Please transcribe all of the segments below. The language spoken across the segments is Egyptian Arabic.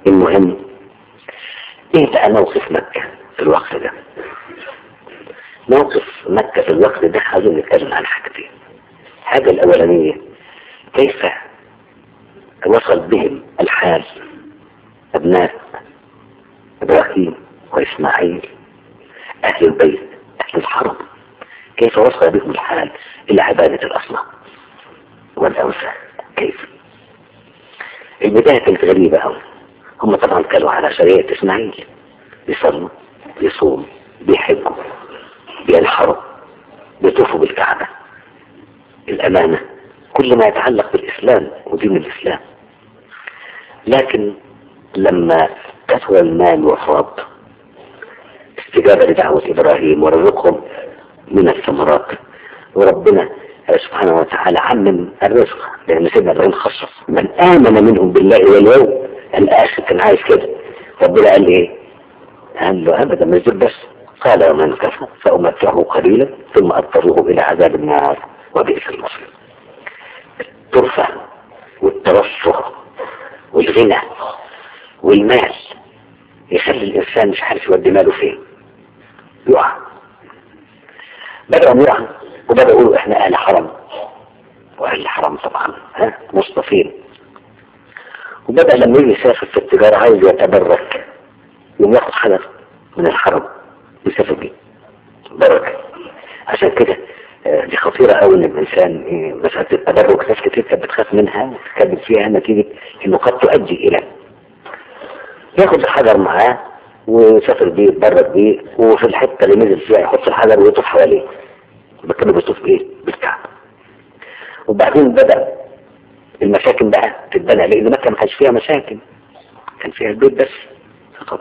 المهم ايه بقى موقف مكة في الوقت ده موقف مكة في الوقت ده عايزين نتكلم عن حاجتين الحاجة الأولانية كيف وصل بهم الحال أبناء إبراهيم وإسماعيل أهل البيت أهل الحرم كيف وصل بهم الحال إلى عبادة الأصنام والأوثان كيف البداية كانت غريبة أوي هم طبعا كانوا على شريعة إسماعيل بيصلوا بيصوم بيحجوا بينحروا بيطوفوا بالكعبة الأمانة كل ما يتعلق بالإسلام ودين الإسلام لكن لما كثر المال وفاض استجابة لدعوة إبراهيم ورزقهم من الثمرات وربنا سبحانه وتعالى عمم الرزق لأن سيدنا إبراهيم خصص من آمن منهم بالله واليوم الآخر كان عايز كده ربنا قال إيه؟ قال له أبدا مش دول بس قال ومن كفر فأمتعه قليلا ثم أضطره إلى عذاب النار وبئس المصير الترفة والترفه والغنى والمال يخلي الإنسان مش عارف يودي ماله فين يقع بدأوا يقع وبدأوا يقولوا إحنا أهل حرم وأهل الحرم طبعا ها مصطفين وبدأ لما يجي يسافر في التجارة عايز يتبرك يوم ياخد حجر من الحرم يسافر بيه بركة عشان كده دي خطيرة قوي ان الانسان مسألة التبرك ناس كتير كانت بتخاف منها وتتكلم فيها نتيجة انه قد تؤدي الى ياخد الحجر معاه ويسافر بيه يتبرك بيه وفي الحتة اللي نزل فيها يحط الحجر ويطوف حواليه بكده بيطوف بايه؟ بالكعبة وبعدين بدأ المساكن بقى تتبنى لان مكة ما كانش فيها مساكن كان فيها البيت بس فقط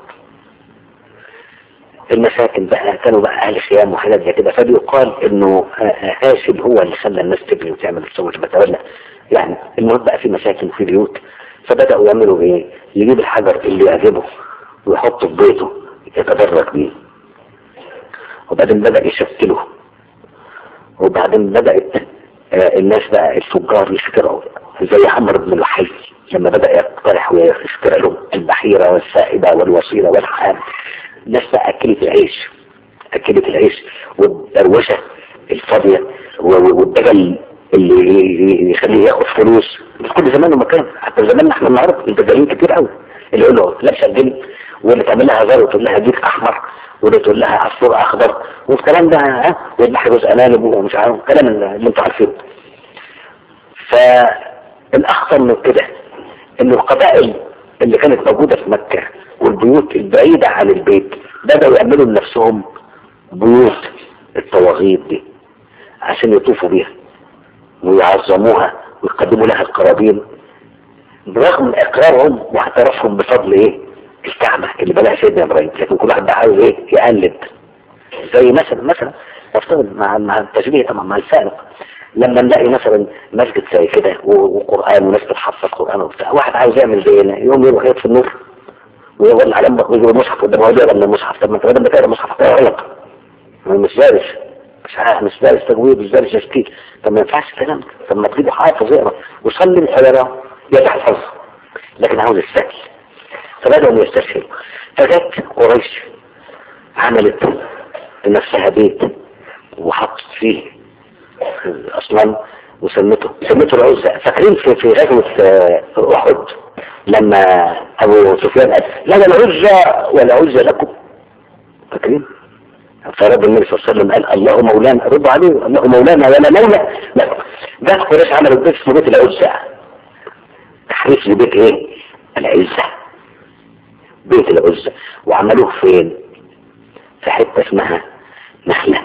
المساكن بقى كانوا بقى اهل خيام وحاجات زي كده فبيقال انه هاشم هو اللي خلى الناس تبني وتعمل وتسوي وتتولى يعني المهم بقى في مساكن وفي بيوت فبداوا يعملوا ايه؟ يجيب الحجر اللي يعجبه ويحطه في بيته يتدرج بيه وبعدين بدا يشكله وبعدين بدات الناس بقى التجار يخترعوا زي عمرو بن الحي لما بدأ يقترح ويخترع له البحيرة والسائبة والوصيلة والحام الناس بقى أكلت العيش أكلت العيش والدروشة الفاضية والدجل اللي يخليه ياخد فلوس كل زمان ومكان حتى زماننا احنا النهارده الدجالين كتير قوي اللي يقول له لابسه الجن واللي تعمل لها زر وتقول لها ديك احمر واللي تقول لها عصفور اخضر والكلام ده ها ويذبح جزء انانب ومش عارف الكلام اللي انتوا عارفينه فالاخطر من كده ان القبائل اللي كانت موجودة في مكة والبيوت البعيدة عن البيت بدأوا يعملوا لنفسهم بيوت الطواغيت دي عشان يطوفوا بيها ويعظموها ويقدموا لها القرابين برغم اقرارهم واعترافهم بفضل ايه الكعبة اللي بناها سيدنا ابراهيم لكن كل واحد بقى عاوز ايه يقلد زي مثلا مثلا افترض مع مع التشبيه طبعا مع الفارق لما نلاقي مثلا مسجد زي كده وقرآن وناس بتحفظ قرآن وبتاع واحد عاوز يعمل زينا يوم يروح يطفي النور ويقول على امك ويجيب المصحف قدام هو يقرا من المصحف طب ما انت بدل ما تقرا المصحف تقرا غلط مش دارس مش عارف مش دارس تجويد مش دارس تشكيل طب ما ينفعش الكلام ده طب ما تجيبه حافظ يقرا وصلي الحجره يتحفظ لكن عاوز السهل فبدأوا يستسهلوا فجت قريش عملت لنفسها بيت وحطت فيه اصلا وسمته سمته العزة فاكرين في في غزوة احد لما ابو سفيان قال لا لا العزة ولا عزة لكم فاكرين فرد النبي صلى الله عليه وسلم قال الله مولانا رد عليه الله مولانا ولا مولى لا جت قريش عملت بيت اسمه بيت العزة تحريف لبيت ايه العزة بيت العزة وعملوه فين في حتة اسمها نخلة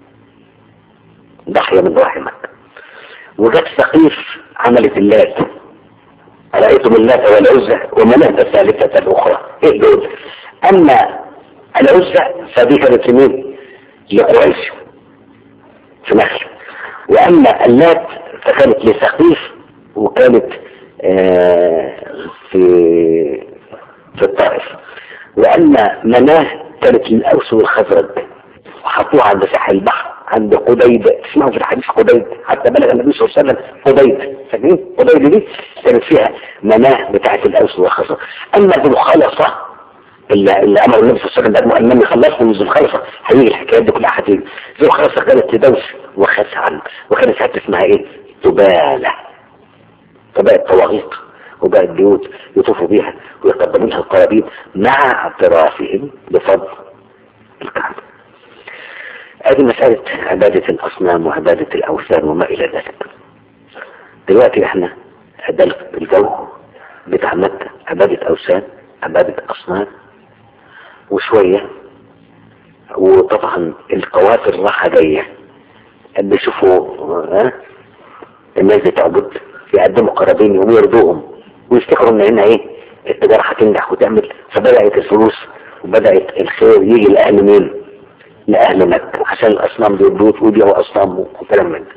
ضحية من رحمك وجت ثقيف عملت اللات أرأيتم اللات والعزة ومناة الثالثة الأخرى إيه دول أما العزة فدي كانت لمين لقريش في نخل وأما اللات فكانت لثقيف وكانت آه في في الطائف وأما مناه كانت للأوس والخزرج وحطوها عند ساحل البحر عند قديد تسمعوا في الحديث قديد حتى بلغ النبي صلى الله عليه وسلم قديد فاكرين قديد دي كانت فيها مناه بتاعة الأوس والخصر أما ذو الخلصة اللي, اللي أمر النبي صلى الله عليه وسلم بأنه أنني خلصت من ذو الخلصة هيجي الحكايات دي كلها هتيجي ذو الخلصة كانت تدوس وخسعا وكانت حتى اسمها إيه؟ تبالة فبقت طواغيت وبقت بيوت يطوفوا بيها ويقدموا لها القرابين مع اعترافهم بفضل الكعبة هذه مسألة عبادة الأصنام وعبادة الأوثان وما إلى ذلك دلوقتي احنا ده الجو بتاع مكة عبادة أوثان عبادة أصنام وشوية وطبعا القوافل راحة جاية بيشوفوا ها الناس بتعبد يقدموا قرابين ويرضوهم ويفتكروا ان هنا ايه التجارة هتنجح وتعمل فبدأت الفلوس وبدأت الخير يجي لأهل مين؟ لأهل مكة عشان الأصنام دي بيوت ويبيعوا أصنام وكلام من ده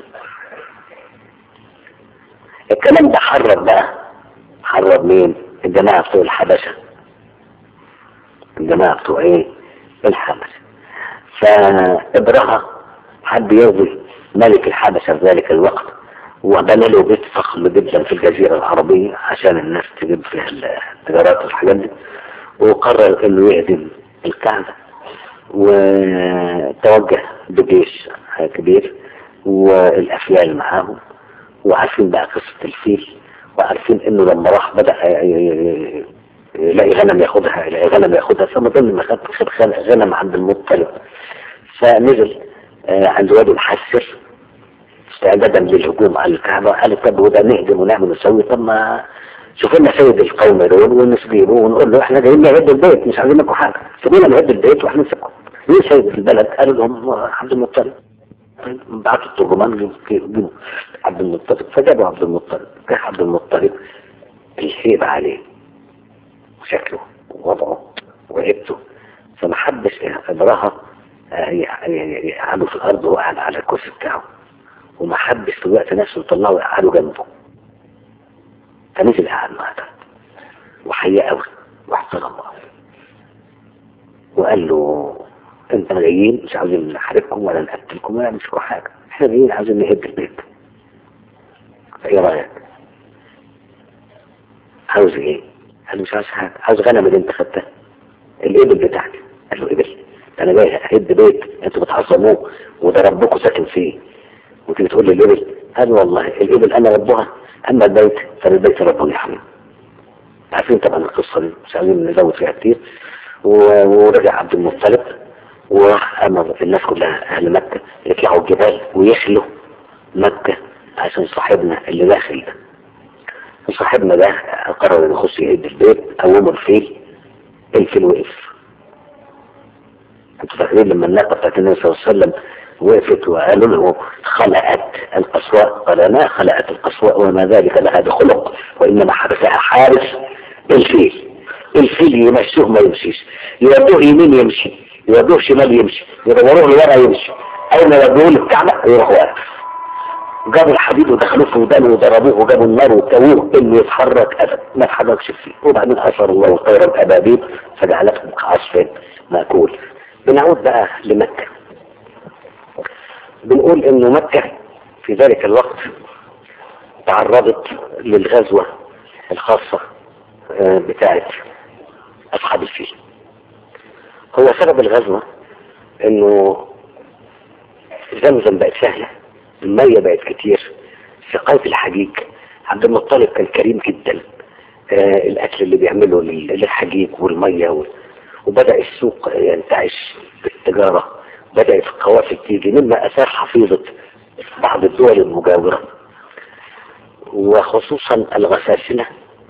الكلام ده حرر بقى حرر مين؟ الجماعة بتوع الحبشة الجماعة بتوع ايه؟ الحبشة فإبرهة حب يرضي ملك الحبشة في ذلك الوقت وبنى له بيت فخم جدا في الجزيرة العربية عشان الناس تجيب فيها التجارات والحاجات دي وقرر انه يهدم الكعبة وتوجه بجيش كبير والافيال معاهم وعارفين بقى قصة الفيل وعارفين انه لما راح بدأ يلاقي غنم ياخدها يلاقي غنم ياخدها فما ضمن ما خد خد غنم عند المطلب فنزل عند وادي الحسر استعدادا للهجوم على الكعبة قال طب وده نهدم ونعمل ونسوي طب ما شوف لنا سيد القوم دول ونسجيبه ونقول له احنا جايين نهد البيت مش عايزين منكم حاجة سيبونا نهد البيت واحنا نسكم مين سيد البلد قالوا لهم عبد المطلب بعتوا الترجمان جيبوا عبد المطلب فجابوا عبد المطلب جه عبد المطلب الهيبة عليه وشكله ووضعه وهيبته فما حدش ابراها يقعدوا في الارض وقعد على الكرسي بتاعه وما حدش في الوقت نفسه يطلعه ويقعدوا جنبه فنزل قعد معاه وحياه قوي واحترمه وقال له انت جايين مش عاوزين نحاربكم ولا نقتلكم ولا نمسكوا حاجه احنا جايين عاوزين نهد البيت فايه رايك؟ عاوز ايه؟ قال مش عاوز حاجه عاوز غنم اللي انت خدتها الابل بتاعتي قال له ابل انا جاي اهد بيت انتوا بتعظموه وده ربكم ساكن فيه وتيجي تقول لي الابل قال والله الابل انا ربها اما البيت فالبيت ربنا يحميه عارفين طبعا القصه دي مش عايزين نزود فيها كتير ورجع عبد المطلب وراح امر الناس كلها اهل مكه يطلعوا الجبال ويخلوا مكه عشان صاحبنا اللي داخل ده صاحبنا ده قرر انه يخش يهد البيت قوموا الفيل الفيل وقف انتوا فاكرين لما الناقه بتاعت النبي صلى الله عليه وسلم وقفت وقالوا له خلقت القصواء قال ما خلقت القصواء وما ذلك لها بخلق وانما حبسها حارس الفيل الفيل يمشوه ما يمشيش يودوه يمين يمشي يودوه شمال يمشي يدوروه لورا يمشي اول ما يودوه للكعبه يروح واقف جابوا الحديد ودخلوه في ودانه وضربوه وجابوا النار وكووه انه يتحرك ابدا ما اتحركش فيه وبعدين اثر الله طيرا ابابيل فجعلته كعصف ماكول بنعود بقى لمكه بنقول انه مكة في ذلك الوقت تعرضت للغزوة الخاصة بتاعت اصحاب الفيل هو سبب الغزوة انه زمزم بقت سهلة المية بقت كتير سقاية الحجيج عبد المطلب كان كريم جدا الاكل اللي بيعمله للحجيج والمية وبدأ السوق ينتعش بالتجارة بدأت القوافل تيجي مما أثار حفيظة بعض الدول المجاورة وخصوصا الغساسنة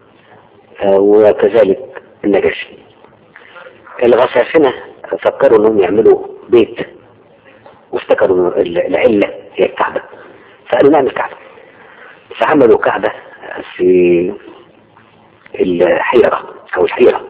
وكذلك النجاشي الغساسنة فكروا انهم يعملوا بيت وافتكروا العلة هي الكعبة فقالوا نعمل كعبة فعملوا كعبة في الحيرة او الحيرة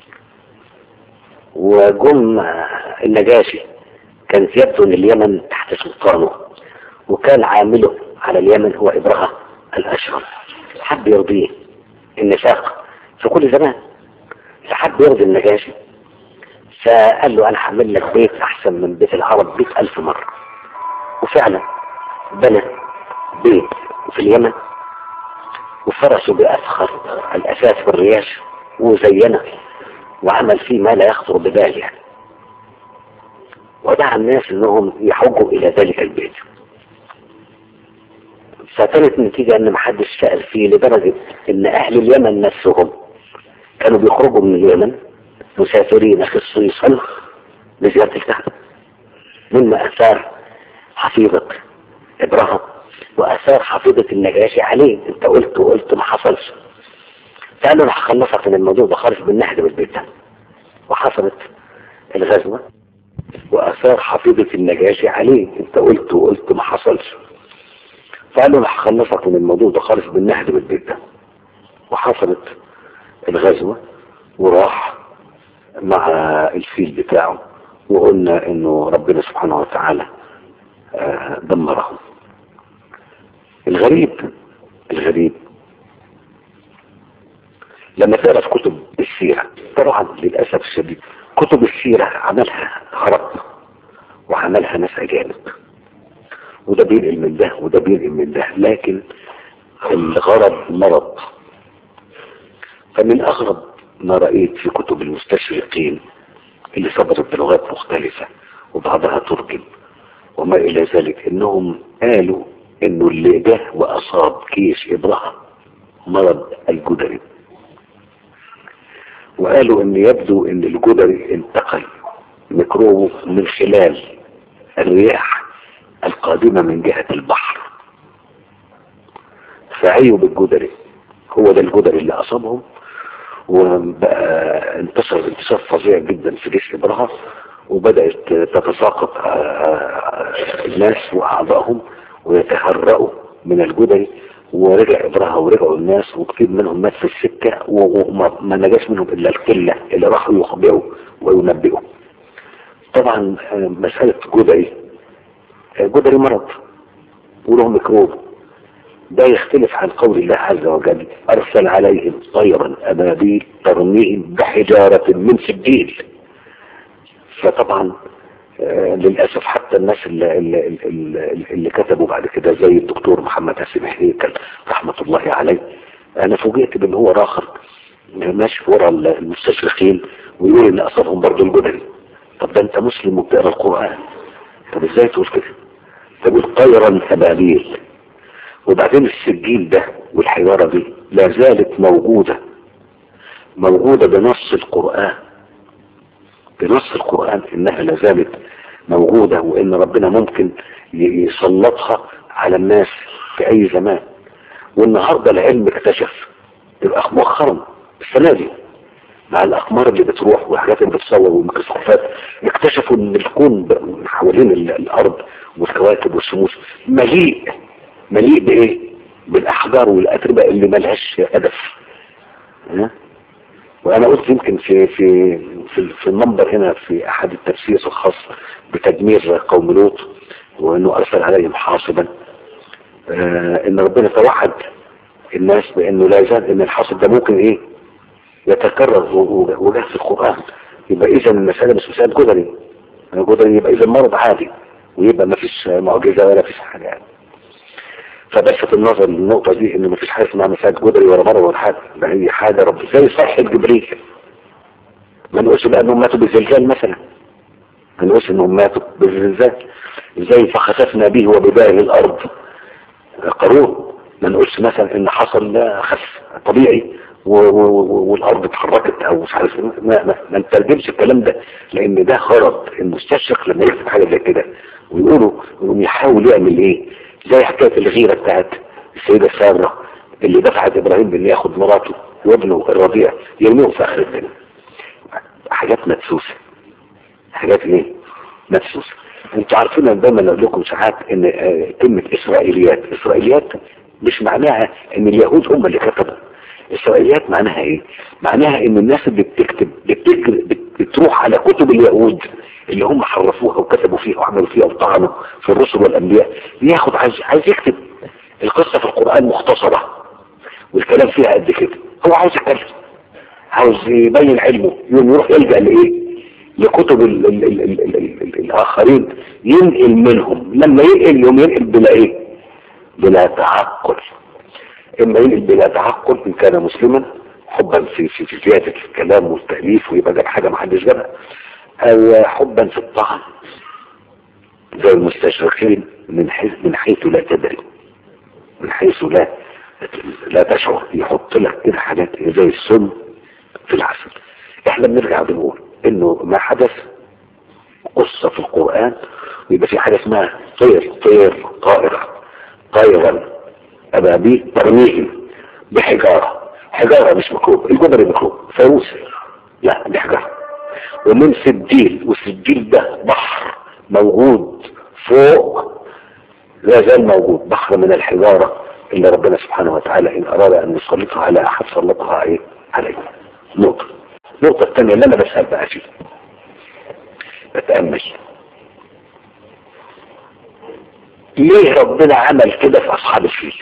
وجم النجاشي كانت يبدو ان اليمن تحت سلطانه وكان عامله على اليمن هو ابرهة الاشهر حب يرضيه النفاق في كل زمان فحب يرضي النجاشي فقال له انا هعمل لك بيت احسن من بيت العرب بيت الف مرة وفعلا بنى بيت في اليمن وفرشوا بأفخر الأساس والرياش وزينه وعمل فيه ما لا يخطر ببال يعني ودعا الناس انهم يحجوا الى ذلك البيت فكانت النتيجة ان محدش سأل فيه لدرجة ان اهل اليمن نفسهم كانوا بيخرجوا من اليمن مسافرين خصيصا لزيارة الكعبة مما اثار حفيظة ابراهيم واثار حفيظة النجاشي عليه انت قلت وقلت ما حصلش فقالوا انا هخلصك من الموضوع ده خالص بالنهد بالبيت ده وحصلت الغزوة واثار حفيظة النجاشي عليه انت قلت وقلت ما حصلش فقالوا انا هخلصك من الموضوع ده خالص بالنهد بالبيت ده وحصلت الغزوة وراح مع الفيل بتاعه وقلنا انه ربنا سبحانه وتعالى آه دمرهم الغريب الغريب لما تقرا في كتب السيرة طبعا للأسف الشديد كتب السيرة عملها هرب وعملها ناس أجانب وده بينقل من ده وده بينقل من ده لكن الغرض مرض فمن أغرب ما رأيت في كتب المستشرقين اللي صدرت بلغات مختلفة وبعضها ترجم وما إلى ذلك إنهم قالوا إنه اللي جه وأصاب كيس إبرهة مرض الجدري وقالوا إن يبدو إن الجدري انتقل ميكروبه من خلال الرياح القادمة من جهة البحر فعيوا بالجدري هو ده الجدري اللي أصابهم وبقى انتشر انتشار فظيع جدا في جيش إبرهة وبدأت تتساقط الناس وأعضائهم ويتهرأوا من الجدري ورجع إبرهة ورجعوا الناس وكتير منهم مات في السكة وما نجاش منهم إلا القلة اللي راحوا يخبئوا وينبئوا طبعا مسألة جدري جدري مرض وله ميكروب ده يختلف عن قول الله عز وجل أرسل عليهم طيرا أبابيل ترميهم بحجارة من سجيل فطبعا آه للأسف حتى الناس اللي, اللي, اللي, اللي كتبوا بعد كده زي الدكتور محمد حسين هيكل رحمة الله عليه أنا فوجئت بأن هو راخر ماشي ورا المستشرقين ويقول إن أصابهم برضه الجدري طب ده أنت مسلم وبتقرا القرآن طب إزاي تقول كده؟ تقول طيرا أبابيل وبعدين السجيل ده والحجارة دي لا زالت موجودة موجودة بنص القرآن بنص القرآن انها لا زالت موجودة وان ربنا ممكن يسلطها على الناس في اي زمان والنهاردة العلم اكتشف تبقى مؤخرا السنة دي مع الاقمار اللي بتروح والحاجات اللي بتصور والميكروسكوبات اكتشفوا ان الكون حوالين الارض والكواكب والشموس مليء مليء بايه بالاحجار والاتربه اللي ملهاش هدف ها وانا قلت يمكن في في في, في المنبر هنا في احد التفسير الخاص بتدمير قوم لوط وانه ارسل عليهم حاصبا آه ان ربنا توعد الناس بانه لا يزال ان الحاصب ده ممكن ايه يتكرر وجه في القران يبقى اذا المساله مش مساله جدري جدري يبقى اذا مرض عادي ويبقى ما فيش معجزه ولا فيش حاجه يعني فبست النظر للنقطة دي ان مفيش حاجة اسمها مساعد جدري ولا مرة ولا حاجة ده هي حاجة رب زي صحة جبريل ما نقولش بقى انهم ماتوا بالزلزال مثلا ما نقولش انهم ماتوا بالزلزال زي فخسفنا به وبدائه الارض قارون ما نقولش مثلا ان حصل خسف طبيعي والارض اتحركت او مش عارف ما, ما, ما نترجمش الكلام ده لان ده غرض المستشرق لما يكتب حاجه زي كده ويقولوا يحاول يعمل ايه زي حكاية الغيرة بتاعت السيدة سارة اللي دفعت ابراهيم بان ياخد مراته وابنه الرضيع يرميهم في اخر الدنيا حاجات مدسوسة حاجات ايه مدسوسة انتوا عارفين انا دايما اقول لكم ساعات ان اه كلمة اسرائيليات اسرائيليات مش معناها ان اليهود هم اللي كتبوا اسرائيليات معناها ايه معناها ان الناس اللي بتكتب بتكتب بتروح على كتب اليهود اللي هم حرفوها وكتبوا فيها وعملوا فيها وطعنوا في الرسل والانبياء ياخد عايز عايز يكتب القصة في القرآن مختصرة والكلام فيها قد كده هو عاوز يتكلم عاوز يبين علمه يوم يروح يلجأ لايه لكتب ال ال ال ال ال ال ال الآخرين ينقل منهم لما ينقل يوم ينقل بلا إيه بلا تعقل إما ينقل بلا تعقل إن كان مسلما حبا في في في زيادة الكلام والتأليف ويبقى جاب حاجة ما حدش جابها أو حبا في الطعن زي المستشرقين من حيث من حيث لا تدري من حيث لا لا تشعر يحط لك كده حاجات زي السم في العسل احنا بنرجع بنقول انه ما حدث قصة في القرآن ويبقى في حاجة اسمها طير طير طائرة طيرا أبابيل ترميهم بحجارة حجارة مش مكروب الجبري مكروب فاروس لا دي حجارة ومن سجيل والسجيل ده بحر موجود فوق لا زال موجود بحر من الحجارة اللي ربنا سبحانه وتعالى إن أراد أن يسلطها على أحد سلطها إيه عليه نقطة النقطة الثانية اللي أنا بسأل بقى فيه بتأمل ليه ربنا عمل كده في أصحاب الفيل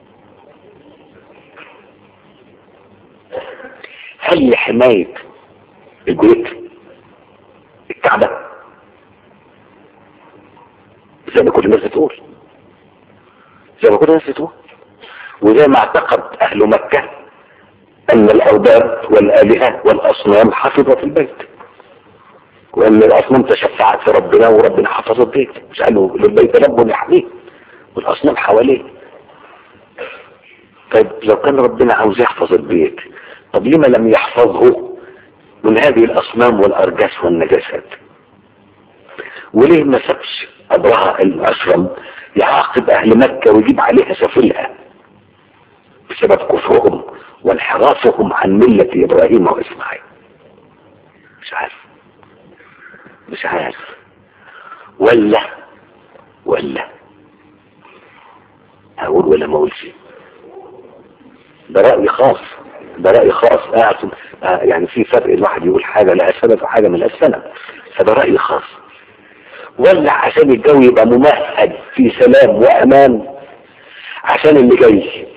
هل لحماية البيت الكعبة زي ما كل الناس بتقول زي ما كل الناس بتقول وزي ما اعتقد أهل مكة أن الأوباب والآلهة والأصنام حفظت البيت وأن الأصنام تشفعت في ربنا وربنا حفظ البيت مش قالوا للبيت رب يحميه والأصنام حواليه طيب لو كان ربنا عاوز يحفظ البيت طب لما لم يحفظه من هذه الأصنام والأرجاس والنجاسات وليه ما سابش أبرهة الأشرم يعاقب أهل مكة ويجيب عليها سفلها بسبب كفرهم وانحرافهم عن ملة إبراهيم وإسماعيل مش عارف مش عارف ولا ولا هقول ولا ما اقولش ده رأي خاص ده رأي خاص قاعد آه يعني في فرق الواحد يقول حاجة لا سبب وحاجة من السنة فده رأي خاص ولا عشان الجو يبقى ممهد في سلام وأمان عشان اللي جاي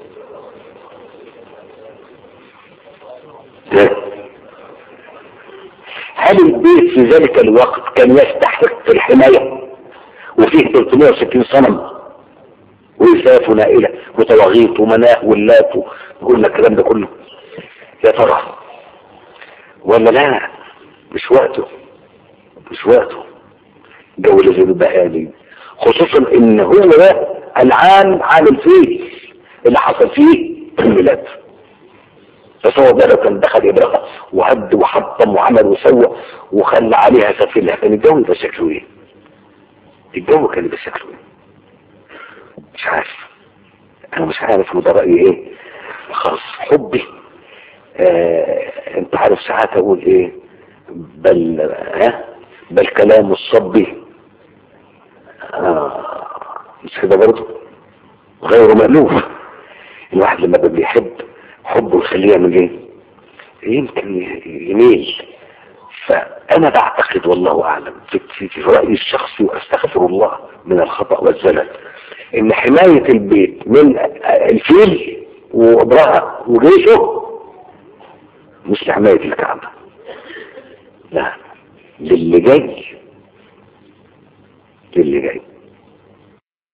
هل البيت في ذلك الوقت كان يستحق الحماية وفيه 360 صنم وإساف ونائلة وطواغيت ومناه واللات وقلنا الكلام ده كله يا ترى ولا لا مش وقته مش وقته جو لازم يبقى آلي خصوصا ان هو ده العام عام الفيل اللي حصل فيه في البلاد تصور ده لو كان دخل إبراهيم وهد وحطم وعمل وسوى وخلى عليها سفينة كان الجو يبقى شكله ايه الجو كان يبقى شكله ايه مش عارف انا مش عارف وده رأيي ايه خلاص حبي آه انت عارف ساعات اقول ايه بل ها بل كلام الصبي آه مش كده برضه غير مألوف الواحد لما بيحب حبه يخليه يعمل ايه يمكن يميل فانا بعتقد والله اعلم في, في, في رايي الشخصي واستغفر الله من الخطا والزلل ان حمايه البيت من الفيل وابرهه وجيشه مش لحمايه الكعبه لا للي جاي للي جاي